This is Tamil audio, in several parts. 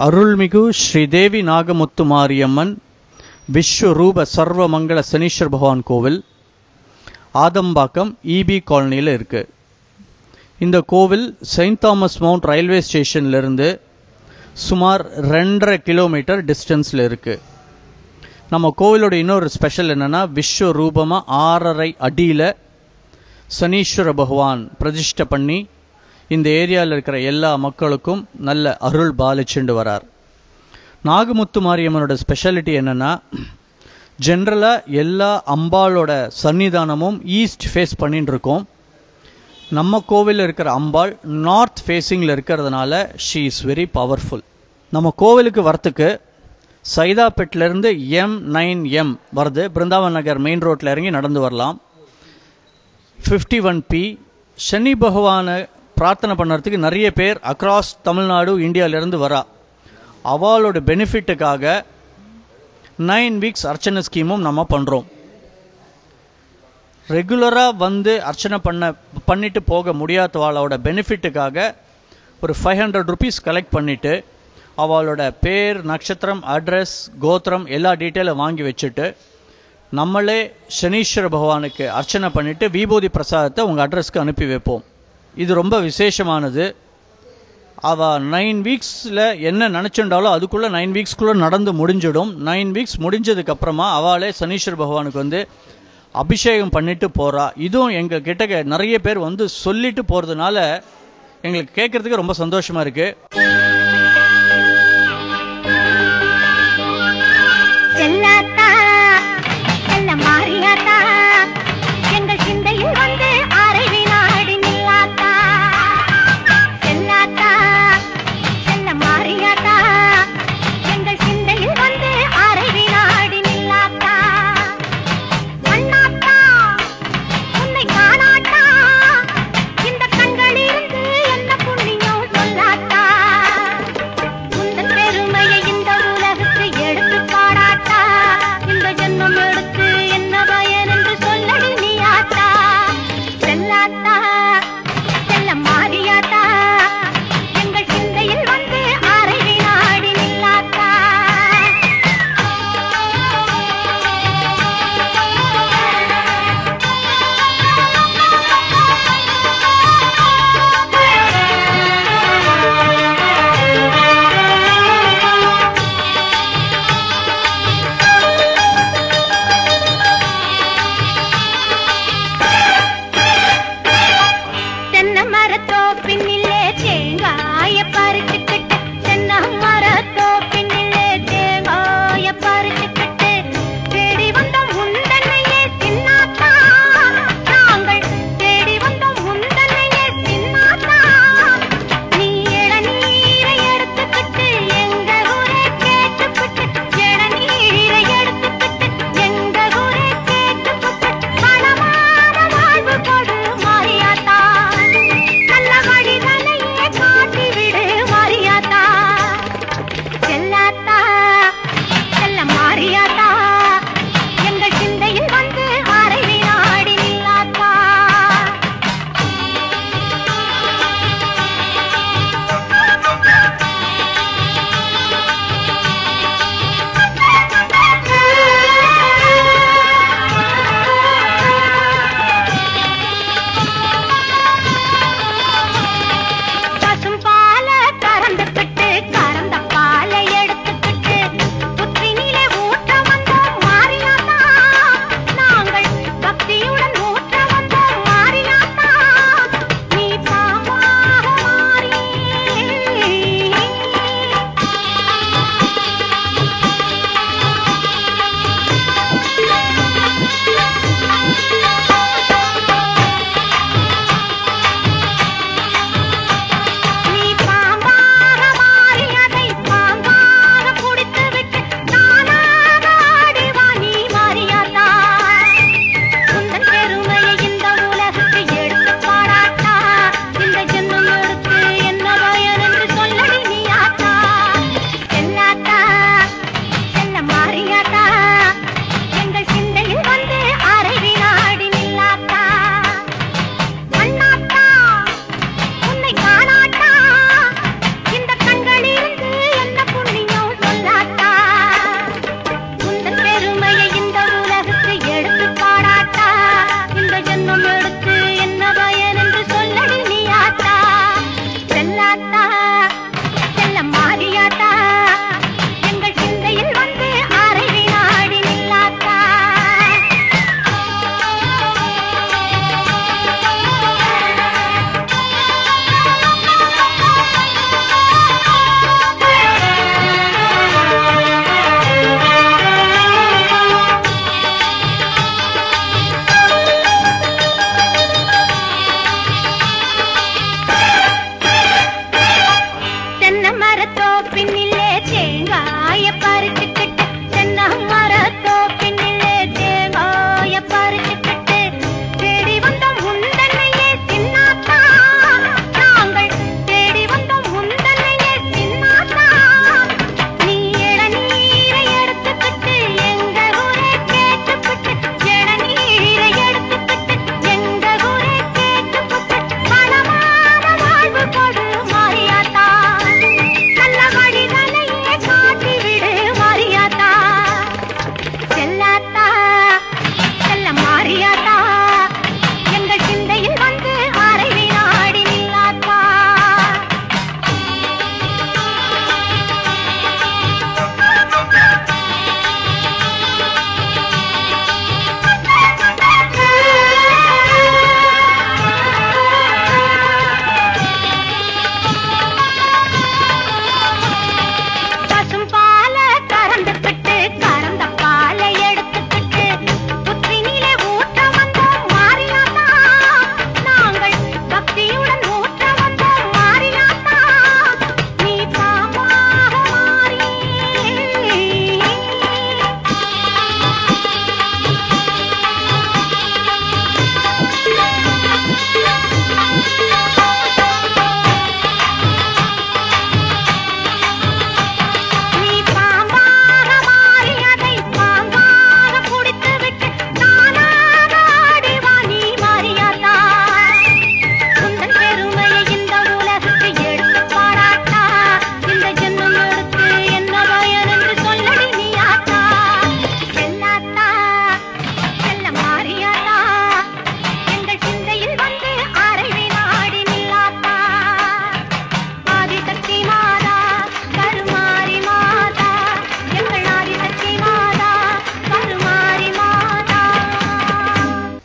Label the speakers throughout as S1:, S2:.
S1: அருள்மிகு ஸ்ரீதேவி நாகமுத்து மாரியம்மன் விஸ்வரூப சர்வமங்கள சனீஸ்வர் பகவான் கோவில் ஆதம்பாக்கம் இபி காலனியில் இருக்கு இந்த கோவில் செயின்ட் தாமஸ் மவுண்ட் ரயில்வே ஸ்டேஷன்ல இருந்து சுமார் ரெண்டரை கிலோமீட்டர் டிஸ்டன்ஸில் இருக்கு நம்ம கோவிலோட இன்னொரு ஸ்பெஷல் என்னன்னா விஸ்வரூபமா ஆறரை அடியில் சனீஸ்வர பகவான் பிரதிஷ்டை பண்ணி இந்த ஏரியாவில் இருக்கிற எல்லா மக்களுக்கும் நல்ல அருள் பாலிச்சுண்டு வரார் நாகமுத்து மாரியம்மனோட ஸ்பெஷாலிட்டி என்னன்னா ஜென்ரலாக எல்லா அம்பாளோட சன்னிதானமும் ஈஸ்ட் ஃபேஸ் பண்ணிட்டு இருக்கோம் நம்ம கோவிலில் இருக்கிற அம்பாள் நார்த் ஃபேஸிங்கில் இருக்கிறதுனால ஷீ இஸ் வெரி பவர்ஃபுல் நம்ம கோவிலுக்கு வரத்துக்கு சைதாப்பேட்டிலேருந்து எம் நைன் எம் வருது பிருந்தாவன் நகர் மெயின் ரோட்டில் இறங்கி நடந்து வரலாம் ஃபிஃப்டி ஒன் பி சனி பகவானை பிரார்த்தனை பண்ணுறதுக்கு நிறைய பேர் அக்ராஸ் தமிழ்நாடு இந்தியாவிலேருந்து வரா அவளோட பெனிஃபிட்டுக்காக நைன் வீக்ஸ் அர்ச்சனை ஸ்கீமும் நம்ம பண்ணுறோம் ரெகுலராக வந்து அர்ச்சனை பண்ண பண்ணிட்டு போக முடியாதவாளோட பெனிஃபிட்டுக்காக ஒரு ஃபைவ் ஹண்ட்ரட் ருபீஸ் கலெக்ட் பண்ணிவிட்டு அவளோட பேர் நட்சத்திரம் அட்ரஸ் கோத்திரம் எல்லா டீட்டெயிலும் வாங்கி வச்சுட்டு நம்மளே சனீஸ்வர பகவானுக்கு அர்ச்சனை பண்ணிட்டு விபூதி பிரசாதத்தை உங்கள் அட்ரஸ்க்கு அனுப்பி வைப்போம் இது ரொம்ப விசேஷமானது அவ நைன் வீக்ஸில் என்ன நினச்சுண்டாலோ அதுக்குள்ளே நைன் வீக்ஸ்க்குள்ளே நடந்து முடிஞ்சிடும் நைன் வீக்ஸ் முடிஞ்சதுக்கு அப்புறமா அவளே சனீஸ்வர பகவானுக்கு வந்து அபிஷேகம் பண்ணிட்டு போறா இதுவும் எங்க கிட்ட நிறைய பேர் வந்து சொல்லிட்டு போறதுனால எங்களுக்கு கேட்கறதுக்கு ரொம்ப சந்தோஷமா இருக்கு
S2: செல்லாத்தா செல்ல மாறியாத்தா எங்கள் சிந்தையில் வந்து அரை வினாடி நில்லாத்தா செல்லாத்தா செல்ல மாறியாத்தா எங்கள் சிந்தையில் வந்து அரை வினாடி நில்லாத்தா கண்ணாத்தா உன்னை காணாட்டா இந்த கண்களிலிருந்து என்ன புண்ணியம் சொல்லாத்தா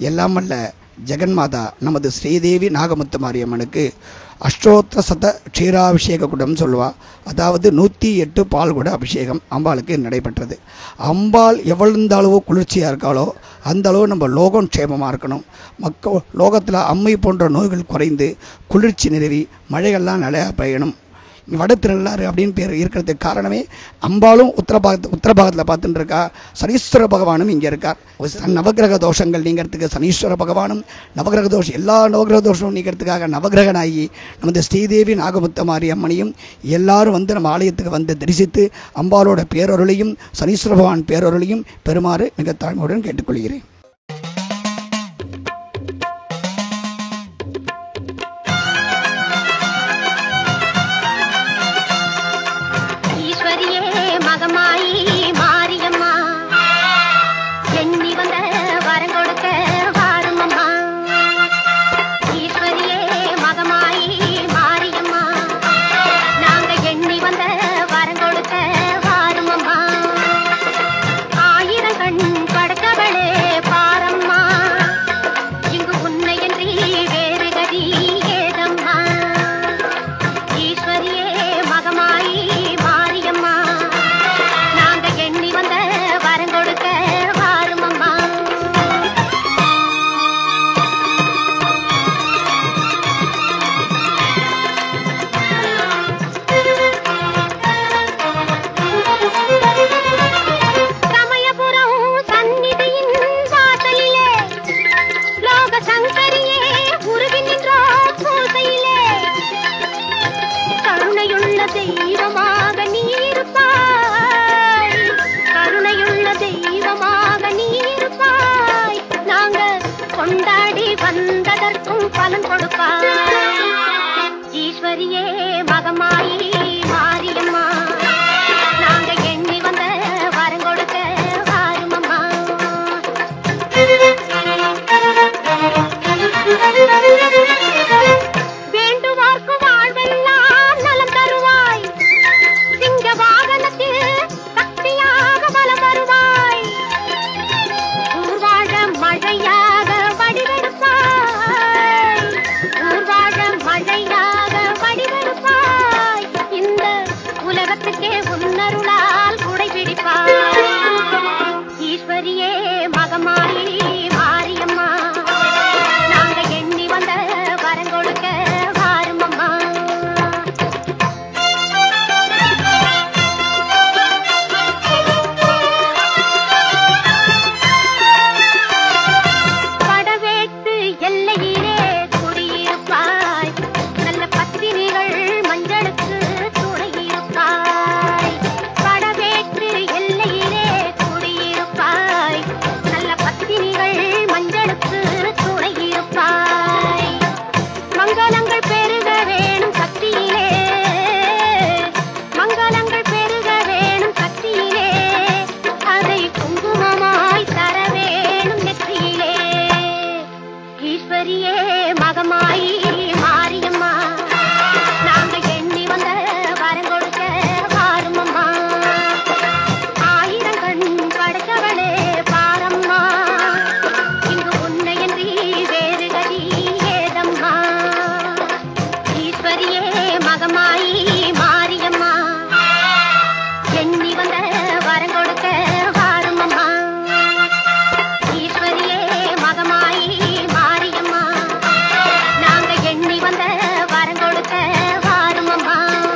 S3: எல்லாம் அல்ல ஜெகன்மாதா நமது ஸ்ரீதேவி நாகமுத்து மாரியம்மனுக்கு அஷ்டோத்திர சத க்ஷீராபிஷேக குடம் சொல்லுவா அதாவது நூற்றி எட்டு பால் குட அபிஷேகம் அம்பாளுக்கு நடைபெற்றது அம்பாள் எவ்வளந்த அளவு குளிர்ச்சியாக இருக்காளோ அந்த அளவு நம்ம லோகம் க்ஷேமமாக இருக்கணும் மக்கள் லோகத்தில் அம்மை போன்ற நோய்கள் குறைந்து குளிர்ச்சி நிறுவி மழைகள்லாம் நிறையா பெய்யணும் வட திருநள்ளாறு அப்படின்னு பேர் இருக்கிறதுக்கு காரணமே அம்பாலும் உத்தரபாகத்து உத்தரபாகத்தில் பார்த்துட்டு இருக்கா சனீஸ்வர பகவானும் இங்கே இருக்கார் ச- நவக்கிரக தோஷங்கள் நீங்கிறதுக்கு சனீஸ்வர பகவானும் நவக்கிரக தோஷம் எல்லா நவக்கிரக தோஷமும் நீங்கிறதுக்காக நவக்கிரகனாகி நமது ஸ்ரீதேவி நாகமுத்த மாரி அம்மனையும் எல்லாரும் வந்து நம்ம ஆலயத்துக்கு வந்து தரிசித்து அம்பாலோட பேரருளையும் சனீஸ்வர பகவான் பேரருளையும் பெறுமாறு மிக தாழ்மையுடன் கேட்டுக்கொள்கிறேன்
S2: ஈஸ்வரியே மகமாயி மாரியம்மா எண்ணி வந்த வரம் கொடுக்க வாருமம்மா ஈஸ்வரியே மகமாயி மாரியம்மா நாங்க எண்ணி வந்த வரம் கொடுக்க வாருமம்மா ஆயிரம் கண் படைத்தவளே பாரம்மா இங்கு உன்னையன்றி வேறு கதி ஏதம்மா ஈஸ்வரியே மகமாயி மாரியம்மா நாங்க எண்ணி வந்த வரம் கொடுக்க வாருமம்மா சமயபுரம் சந்நிதியின் வாசலிலே லோக சங்கரியே உருகி நின்றோம் பூசையிலே கருணையுள்ள தெய்வமாக நீருப்பாய் கருணையுள்ள தெய்வமாக நீருப்பாய் நாங்க கொண்டாடி வந்ததற்கும் பலன் கொடுப்பாய் ஈஸ்வரியே மகமாயி மாரியம்மா நாங்க எண்ணி வந்த வரம் கொடுக்க வாருமம்மா வேண்டுவார்க்கு வாழ்வெல்லாம் நலம் தருவாய் சிங்க வாகனத்தில் சக்தியாக பலம் வருவாய் ஊர்வாழ மழையாக வடிவெடுப்பாய் ஊர்வாழ மழையாக வடிவெடுப்பாய் இந்த உலகத்துக்கே உன்னருளால் குடை பிடிப்பாய் ஈஸ்வரியே மகமாயி மாரியம்மா நாங்க எண்ணி வந்த வரம் கொடுக்க வாருமம்மா படவேட்டு எல்லையிலே குடியிருப்பாய் நல்ல பத்தினிகள் மஞ்சளுக்கு துணையிருப்பாய் படவேட்டு எல்லையிலே குடியிருப்பாய் நல்ல பத்தினிகள் மஞ்சளுக்கு துணையிருப்பாய் மங்களங்கள் பெருக வேணும் சக்தியிலே மங்களங்கள் பெருக வேணும் சக்தியிலே அதை குங்குமமாய் தர வேணும் நெற்றியிலே ஈஸ்வரியே மகமாயி மாரியம்மா நாங்க எண்ணி வந்த வரம் கொடுக்க வாருமம்மா ஆயிரம் கண் படைத்தவளே பாரம்மா இங்கு உன்னையன்றி வேறு கதி ஏதம்மா ஈஸ்வரியே மகமாயி மாரியம்மா எண்ணி வந்த வரம் கொடுக்க வாருமம்மா ஈஸ்வரியே மகமாயி மாரியம்மா நாங்க எண்ணி வந்த வரம் கொடுக்க வாருமம்மா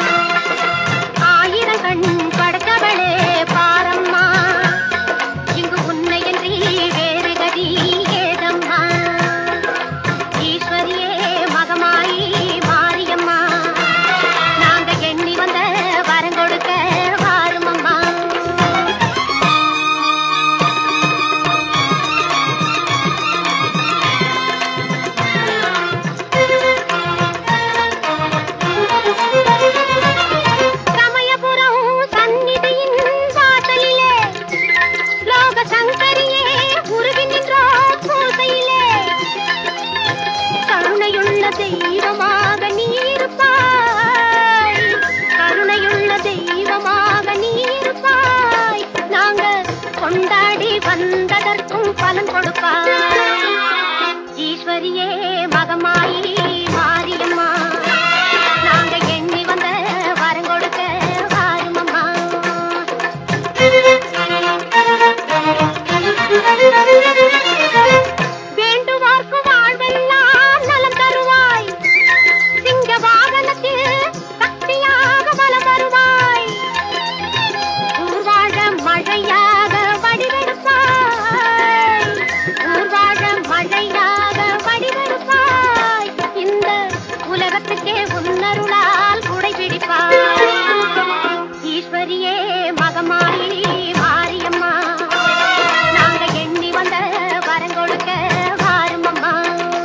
S2: ஆயிரம் கண் படைத்தவளே பாரம்மா இங்கு உன்னையன்றி வேறு கதி ஏதம்மா ஈஸ்வரியே மகமாயி மாரியம்மா நாங்க எண்ணி வந்த வரம் கொடுக்க வாருமம்மா சமயபுரம் சந்நிதியின் வாசலிலே லோக சங்கரியே உருகி நின்றோம் பூசையிலே கருணையுள்ள தெய்வமாக நீருப்பாய் கருணையுள்ள தெய்வமாக நீருப்பாய் நாங்க கொண்டாடி வந்ததற்கும் பலன் கொடுப்பாய் ஈஸ்வரியே மகமாயி மாரியம்மா நாங்க எண்ணி வந்த வரம் கொடுக்க வாருமம்மா வேண்டுவார்க்கு வாழ்வெல்லாம் நலம் தருவாய் சிங்க வாகனத்தில் சக்தியாக பலம் வருவாய் ஊர்வாழ மழையாக வடிவெடுப்பாய் ஊர்வாழ மழையாக வடிவெடுப்பாய் இந்த உலகத்துக்கே உன்னருளால் குடை பிடிப்பாய் ஈஸ்வரியே மகமாயி மாரியம்மா நாங்க எண்ணி வந்த வரம் கொடுக்க வாருமம்மா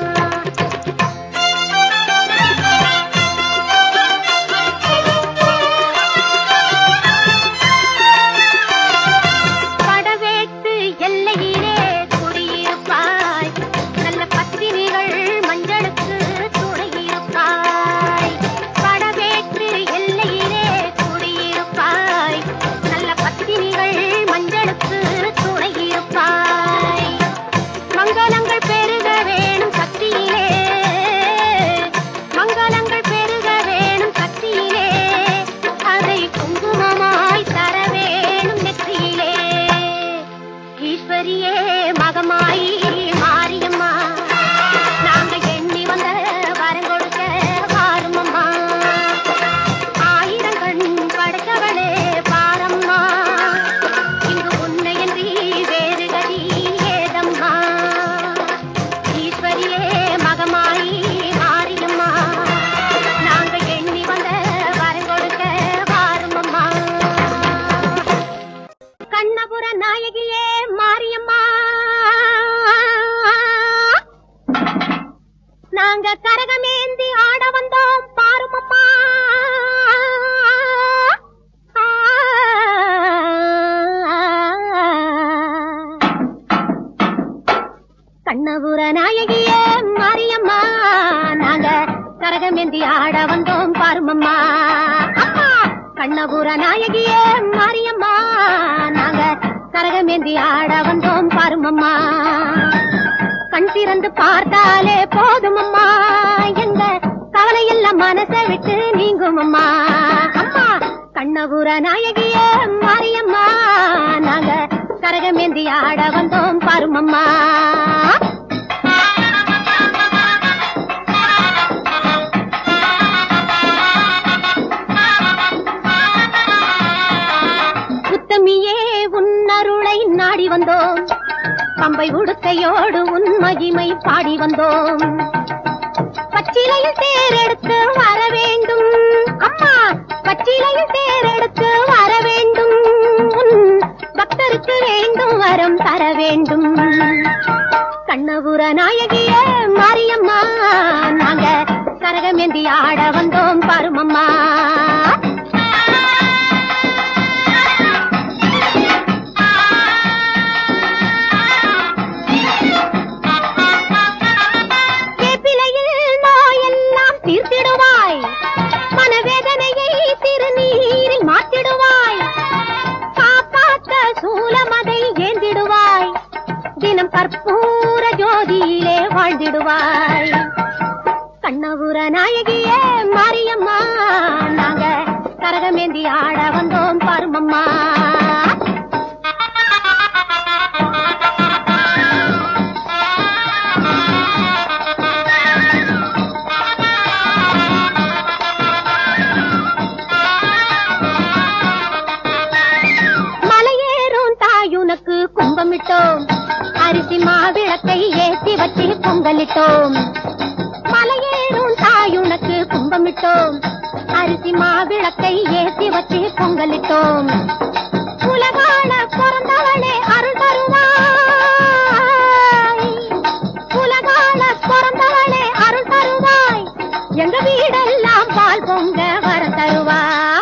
S2: படவேட்டு எல்லையிலே குடியிருப்பாய் நல்ல பத்தினிகள் மஞ்சளுக்கு துணையிருப்பாய் படவேட்டு எல்லையிலே குடியிருப்பாய் நல்ல பத்தினிகள் மஞ்சளுக்கு துணையிருப்பாய் மங்களங்கள் பெருக வேணும் சக்தியிலே மங்களங்கள் பெருக வேணும் சக்தியிலே அதை குங்குமமாய் தர வேணும் நெற்றியிலே ஈஸ்வரியே மகமாயி மாரியம்மா நாங்க எண்ணி வந்த வரம் கொடுக்க வாருமம்மா ஆயிரம் கண் படைத்தவளே பாரம்மா இங்கு உன்னையன்றி வேறு கதி ஏதம்மா ஈஸ்வரியே மகமாயி மாரியம்மா நாங்க எண்ணி வந்த வரம் கொடுக்க வாருமம்மா கண்ணபுர நாயகியே மாரியம்மா நாங்க கரகமேந்தி ஆட வந்தோம் பாருமம்மா கண்ணபுர நாயகியே மாரியம்மா நாங்க கரகமேந்தி ஆட வந்தோம் பாருமம்மா அம்மா கண்ணபுர நாயகியே மாரியம்மா நாங்க கரகமேந்தி ஆட வந்தோம் பாருமம்மா கண் திறந்து பார்த்தாலே போதுமம்மா எங்க கவலை எல்லாம் மனசை விட்டு நீங்கும் அம்மா அம்மா கண்ணபுர நாயகியே மாரியம்மா நாங்க கரகமேந்தி ஆட வந்தோம் பாருமம்மா உத்தமியே உன்னருளை நாடி வந்தோம் பம்பை உடுக்கையோடு உன் மகிமை பாடி வந்தோம் பச்சிலையில் தேரெடுத்து வர வேண்டும் அம்மா பச்சிலையில் தேரெடுத்து வர வேண்டும் உன் பக்தருக்கு வேண்டும் வரம் தர வேண்டும் கண்ணபுர நாயகிய மாரியம்மா நாங்க கரகமேந்தி ஆட வந்தோம் பாருமம்மா வேப்பிலையில் நோயெல்லாம் தீர்த்திடுவாய் மனவேதனையை திருநீரில் மாற்றிடுவாய் காப்பாத்த சூலமதை ஏந்திடுவாய் தினம் கற்பூர ஜோதியிலே வாழ்ந்திடுவாய் கண்ணபுர நாயகியே மாரியம்மா நாங்க கரகமேந்தி ஆட வந்தோம் பருமம்மா மலையேறும் தாயுனக்கு கும்பமிட்டோம் அரிசி மாவிளக்கை ஏத்தி வச்சு பொங்கலிட்டோம் மலையேறும் தாயுனக்கு கும்பமிட்டோம் அரிசி மாவிளக்கை ஏத்தி வச்சு பொங்கலிட்டோம் உலகான பிறந்தவளே அருள் தருவாய் உலகான பிறந்தவளே அருள் தருவாய் எங்க வீடெல்லாம் பால் பொங்க வர தருவாய்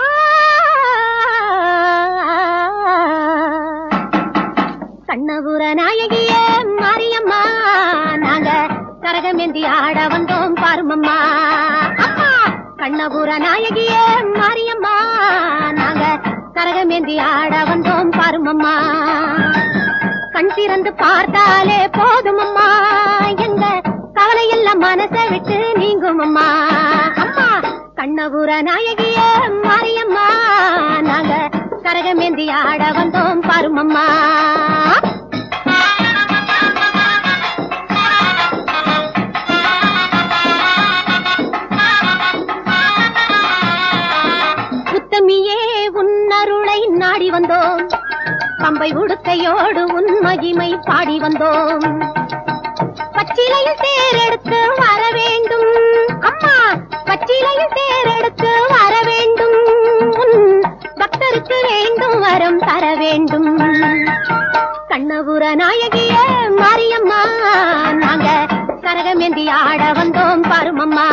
S2: கண்ணபுர நாயகியே மாரியம்மா நாங்க கரகமேந்தி ஆட வந்தோம் பாருமம்மா அம்மா கண்ணபுர நாயகியே மாரியம்மா நாங்க கரகமேந்தி ஆட வந்தோம் பாருமம்மா கண் திறந்து பார்த்தாலே போதுமம்மா எங்க கவலை எல்லாம் மனசை விட்டு நீங்கும் அம்மா அம்மா கண்ணபுர நாயகிய மாரியம்மா நாங்க கரகமேந்தி ஆட வந்தோம் பாருமம்மா உத்தமியே உன்னருளை நாடி வந்தோம் பம்பை உடுக்கையோடு உன் மகிமை பாடி வந்தோம் பச்சிலையில் தேரெடுத்து வர வேண்டும் அம்மா பச்சிலையில் தேரெடுத்து வர வேண்டும் உன் பக்தருக்கு வேண்டும் வரம் தர வேண்டும் கண்ணபுர நாயகிய மாரியம்மா நாங்க கரகமேந்தி ஆட வந்தோம் பாருமம்மா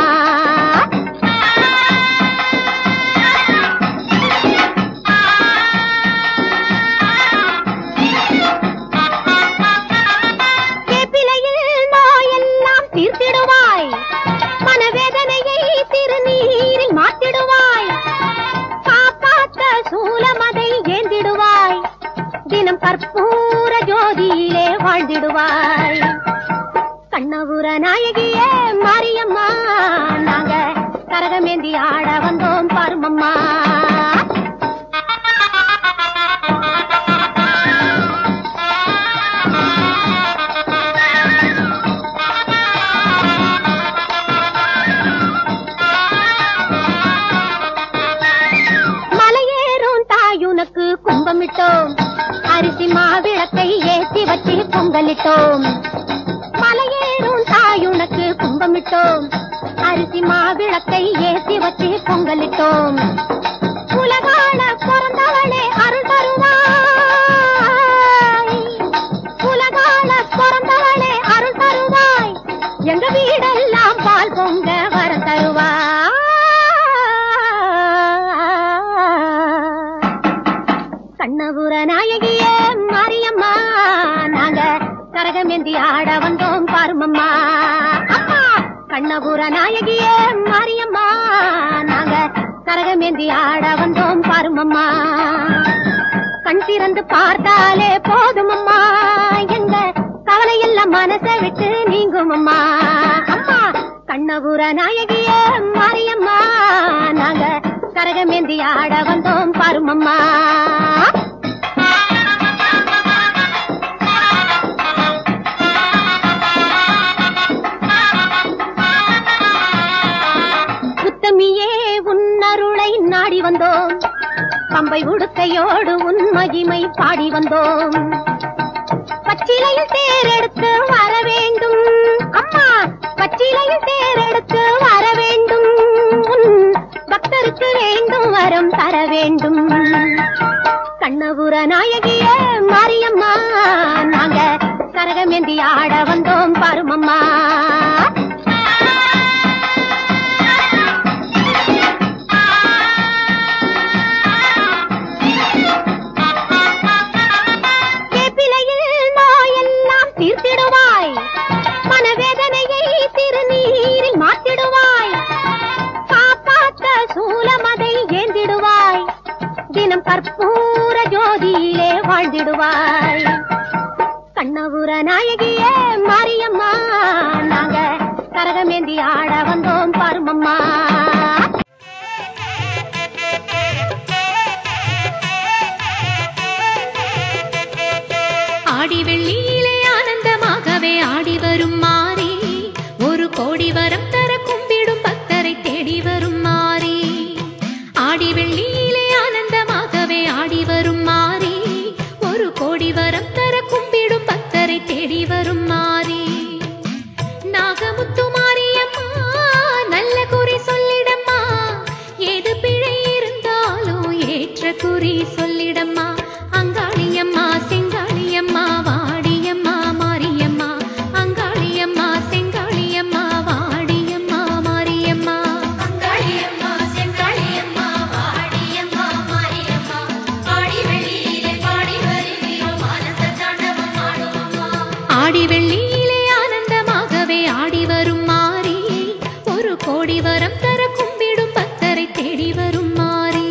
S2: கேப்பிலையில் நோயெல்லாம் தீர்த்திடுவாய் மனவேதனையை திருநீரில் மாற்றிடுவாய் காப்பாத்த சூலமதை ஏந்திடுவாய் தினம் கற்பூர ஜோதியிலே வாழ்ந்திடுவாய் கண்ணபுர நாயகியே மாரியம்மா நாங்க கரகமேந்தி ஆட வந்தோம் பாருமம்மா மலையேறும் தாயுனக்கு கும்பமிட்டோம் அரிசி மாவிளக்கை ஏத்தி வச்சு பொங்கலிட்டோம் மலையேறும் தாயுனக்கு கும்பமிட்டோம் அரிசி மாவிளக்கை ஏத்தி வச்சு பொங்கலிட்டோம் உலகான பிறந்தவளே அருள் தருவாய் உலகான பிறந்தவளே அருள் தருவாய் எங்க வீடெல்லாம் பால் பொங்க வர தருவாய் கண்ணபுர நாயகியே மாரியம்மா நாங்க கரகமேந்தி ஆட வந்தோம் பாருமம்மா அம்மா கண்ணபுர நாயகியே மாரியம்மா நாங்க கரகமேந்தி ஆட வந்தோம் பாருமம்மா கண் திறந்து பார்த்தாலே போதுமம்மா எங்க கவலையெல்லாம் மனசை விட்டு நீங்கும் அம்மா அம்மா கண்ணபுர நாயகியே மாரியம்மா நாங்க கரகமேந்தி ஆட வந்தோம் பாருமம்மா உத்தமியே உன்னருளை நாடி வந்தோம் பம்பை உடுக்கையோடு உன் மகிமை பாடி வந்தோம் பச்சிலையில் தேரெடுத்து வர வேண்டும் அம்மா பச்சிலையில் தேரெடுத்து வர வேண்டும் உன் பக்தருக்கு வேண்டும் வரம் தர வேண்டும் கண்ணபுர நாயகிய மாரியம்மா நாங்க கரகமேந்தி ஆட வந்தோம் பாருமம்மா வேப்பிலையில் நோயெல்லாம் தீர்த்திடுவாய் மனவேதனையை திருநீரில் மாற்றிடுவாய் காப்பாத்த சூலமதை ஏந்திடுவாய் தினம் கற்பூர ஜோதியிலே வாழ்ந்திடுவாய் கண்ணபுர நாயகியே மாரியம்மா நாங்க கரகமேந்தி ஆட வந்தோம் பாருமம்மா
S4: ஆடி வெள்ளியிலே ஆனந்தமாகவே ஆடி வரும் மாறி ஒரு கோடி வரம் தர கும்பிடும் பக்தரை தேடி வரும் மாறி ஆடி வெள்ளியிலே ஆனந்தமாகவே ஆடி வரும் மாறி ஒரு கோடி வரம் தர கும்பிடும் பக்தரை தேடி வரும் மாறி நாகமுத்து மாரியம்மா நல்ல குறி சொல்லிடம்மா ஏது பிழை இருந்தாலும் ஏற்ற குறி சொல்லிடம்மா அங்காளியம்மா செங்காளியம்மா வாடியம்மா மாரியம்மா அங்காளியம்மா செங்காளியம்மா வாடியம்மா மாரியம்மா அங்காளியம்மா செங்காளியம்மா வாடியம்மா மாரியம்மா ஆடி வெள்ளியிலே பாடி வருகிறோம் ஆனந்த தாண்டவம் ஆடுவோம்மா ஆடி வெள்ளியிலே ஆனந்தமாகவே ஆடி வரும் மாறி ஒரு கோடி வரம் தர கும்பிடும் பக்தரை தேடி வரும் மாறி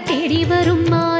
S4: தேடி வரும் மாறி